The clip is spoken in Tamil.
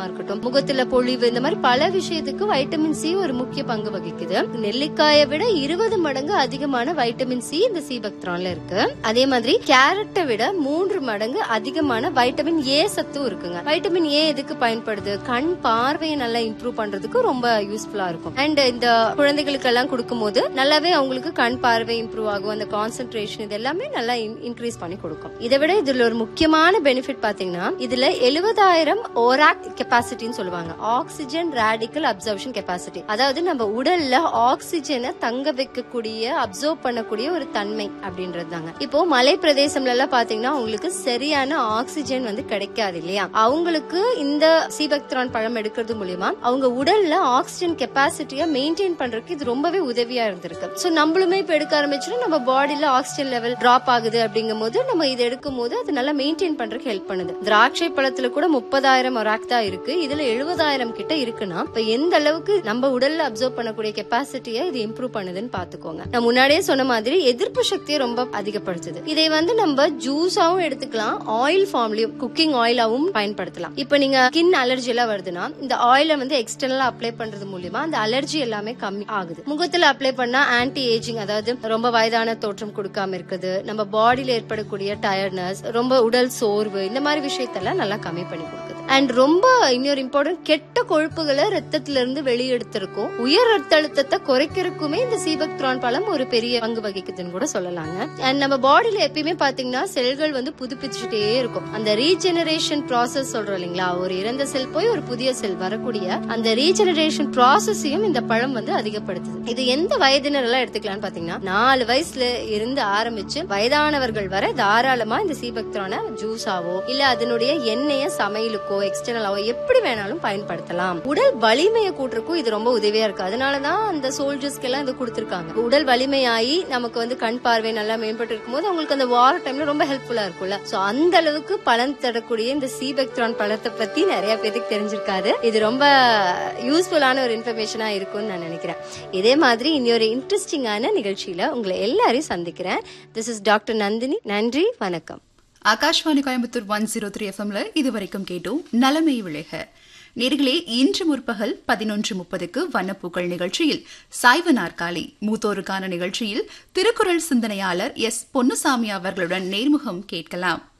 இருக்கட்டும் முகத்துல பொழிவு இந்த மாதிரி பல விஷயத்துக்கு வைட்டமின் சி ஒரு முக்கிய பங்கு வகிக்குது நெல்லிக்காயை விட இருபது மடங்கு அதிகமான வைட்டமின் சி இந்த சீபக்திரான்ல இருக்கு அதே மாதிரி கேரட்டை விட மூன்று மடங்கு அதிகமான வைட்டமின் ஏ சத்தும் இருக்குங்க வைட்டமின் ஏ எதுக்கு பயன்படுது கண் பார்வையை நல்லா இம்ப்ரூவ் பண்றதுக்கு ரொம்ப யூஸ்ஃபுல்லா இருக்கும் அண்ட் இந்த குழந்தைகளுக்கு எல்லாம் கொடுக்கும்போது நல்லாவே அவங்களுக்கு கண் பார்வை இம்ப்ரூவ் ஆகும் அந்த கான்சென்ட்ரேஷன் இது எல்லாமே நல்லா இன்க்ரீஸ் பண்ணி கொடுக்கும் இதை விட இதுல ஒரு முக்கியமான பெனிஃபிட் பாத்தீங்கன்னா இதுல எழுபதாயிரம் ஓராக் கெப்பாசிட்டின்னு சொல்லுவாங்க ஆக்சிஜன் ரேடிக்கல் அப்சர்வேஷன் கெப்பாசிட்டி அதாவது நம்ம உடல்ல ஆக்சிஜனை தங்க வைக்கக்கூடிய அப்சர்வ் பண்ணக்கூடிய ஒரு தன்மை அப்படின்றது தாங்க இப்போ மலை பிரதேசம்ல எல்லாம் பாத்தீங்கன்னா உங்களுக்கு சரியான ஆக்சிஜன் வந்து கிடைக்காது இல்லையா அவங்களுக்கு இந்த சீபக்திரான் பழம் எடுக்கிறது மூலியமா அவங்க உடல்ல ஆக்சிஜன் கெப்பாசிட்டியை மெயின்டைன் பண்றதுக்கு இது ரொம்பவே உதவியா இருந்திருக்கு சோ நம்மளுமே இப்ப எடுக்க ஆரம்பிச்சோம்னா நம்ம பாடியில ஆக்சிஜன் லெவல் டிராப் ஆகுது அப்படிங்கும் போது நம்ம இதை எடுக்கும் போது அது நல்லா மெயின்டைன் பண்றதுக்கு ஹெல்ப் பண்ணுது திராட்சை பழத்துல கூட முப்பதாயிரம் ஒராக் தான் இருக்கு இதுல எழுபதாயிரம் கிட்ட இருக்குன்னா இப்ப எந்த அளவுக்கு நம்ம உடல்ல அப்சர்வ் பண்ணக்கூடிய கெப்பாசிட்டியை இது இம்ப்ரூவ் பண்ணுதுன்னு பாத்துக்கோங்க நான் முன்னாடியே சொன்ன மாதிரி எதிர்ப்பு சக்தியை ரொம்ப அதிகப்படுத்துது இதை வந்து நம்ம ஜூஸாவும் எடுத்துக்கலாம் ஆயில் ஃபார்ம்லயும் குக்கிங் ஆயிலாவும் பயன்படுத்தலாம் இப்ப நீங்க ஸ்கின் அலர்ஜி எல்லாம் வருதுன்னா இந்த ஆயில வந்து எக்ஸ்டர்னலா அப்ளை பண்றது மூலியமா அந்த அலர்ஜி எல்லாமே கம்மி ஆகுது முகத்துல அப்ளை பண்ணா ஆன்டி ஏஜிங் அதாவது ரொம்ப வயதான தோற்றம் கொடுக்காம இருக்குது நம்ம பாடியில ஏற்படக்கூடிய டயர்ட்னஸ் ரொம்ப உடல் சோர்வு இந்த மாதிரி விஷயத்தெல்லாம் நல்லா கம்மி பண்ணி கொடுக்குது அண்ட் ரொம்ப இன்னொரு இம்பார்ட்டன்ட் கெட்ட கொழுப்புகளை ரத்தத்துல இருந்து வெளியெடுத்திருக்கும் உயர் ரத்த அழுத்தத்தை குறைக்கிறதுக்குமே இந்த சீபக்திரான் பழம் ஒரு பெரிய பங்கு வகிக்குதுன்னு கூட சொல்லலாங்க அண்ட் நம்ம பாடியில எப்பயுமே பாத்தீங்கன்னா செல்கள் வந்து புதுப்பிச்சுட்டே இருக்கும் அந்த ரீஜெனரேஷன் ப்ராசஸ் சொல்றோம் இல்லைங்களா ஒரு இறந்த செல் போய் ஒரு புதிய செல் வரக்கூடிய அந்த ரீஜெனரேஷன் ப்ராசஸையும் இந்த பழம் வந்து அதிகப்படுத்துது இது எந்த வயதினர் எல்லாம் எடுத்துக்கலாம்னு பாத்தீங்கன்னா நாலு வயசுல இருந்து ஆரம்பிச்சு வயதானவர்கள் வரை தாராளமா இந்த சீபக்திரான ஜூஸாவோ இல்ல அதனுடைய எண்ணெய சமையலுக்கோ எக்ஸ்டர்னலாவோ எப்படி வேணாலும் பயன்படுத்தலாம் உடல் வலிமையை கூட்டுறக்கும் இது ரொம்ப உதவியா இருக்கு அதனாலதான் அந்த சோல்ஜர்ஸ்க்கு எல்லாம் இது கொடுத்திருக்காங்க உடல் வலிமையாகி நமக்கு வந்து கண் பார்வை நல்லா மேம்பட்டு இருக்கும்போது அவங்களுக்கு அந்த வார் டைம்ல ரொம்ப ஹெல்ப்ஃபுல்லா இருக்கும்ல சோ அந்த அளவுக்கு பலன் தரக்கூடிய இந்த சீபெக்ட்ரான் பழத்தை பத்தி நிறைய பேருக்கு தெரிஞ்சிருக்காது இது ரொம்ப யூஸ்ஃபுல்லான ஒரு இன்ஃபர்மேஷனா இருக்கும்னு நான் நினைக்கிறேன் இதே மாதிரி இன்னொரு இன்ட்ரெஸ்டிங்கான நிகழ்ச்சியில உங்களை எல்லாரையும் சந்திக்கிறேன் திஸ் இஸ் டாக்டர் நந்தினி நன்றி வணக்கம் Akashvani Coimbatore one zero three எஃப்எம்ல இதுவரைக்கும் கேட்டோம் நலமை விளைக நேர்களே இன்று முற்பகல் பதினொன்று முப்பதுக்கு வண்ணப்பூக்கள் நிகழ்ச்சியில் சாய்வ நாற்காலி மூத்தோருக்கான நிகழ்ச்சியில் திருக்குறள் சிந்தனையாளர் எஸ் பொன்னுசாமி அவர்களுடன் நேர்முகம் கேட்கலாம்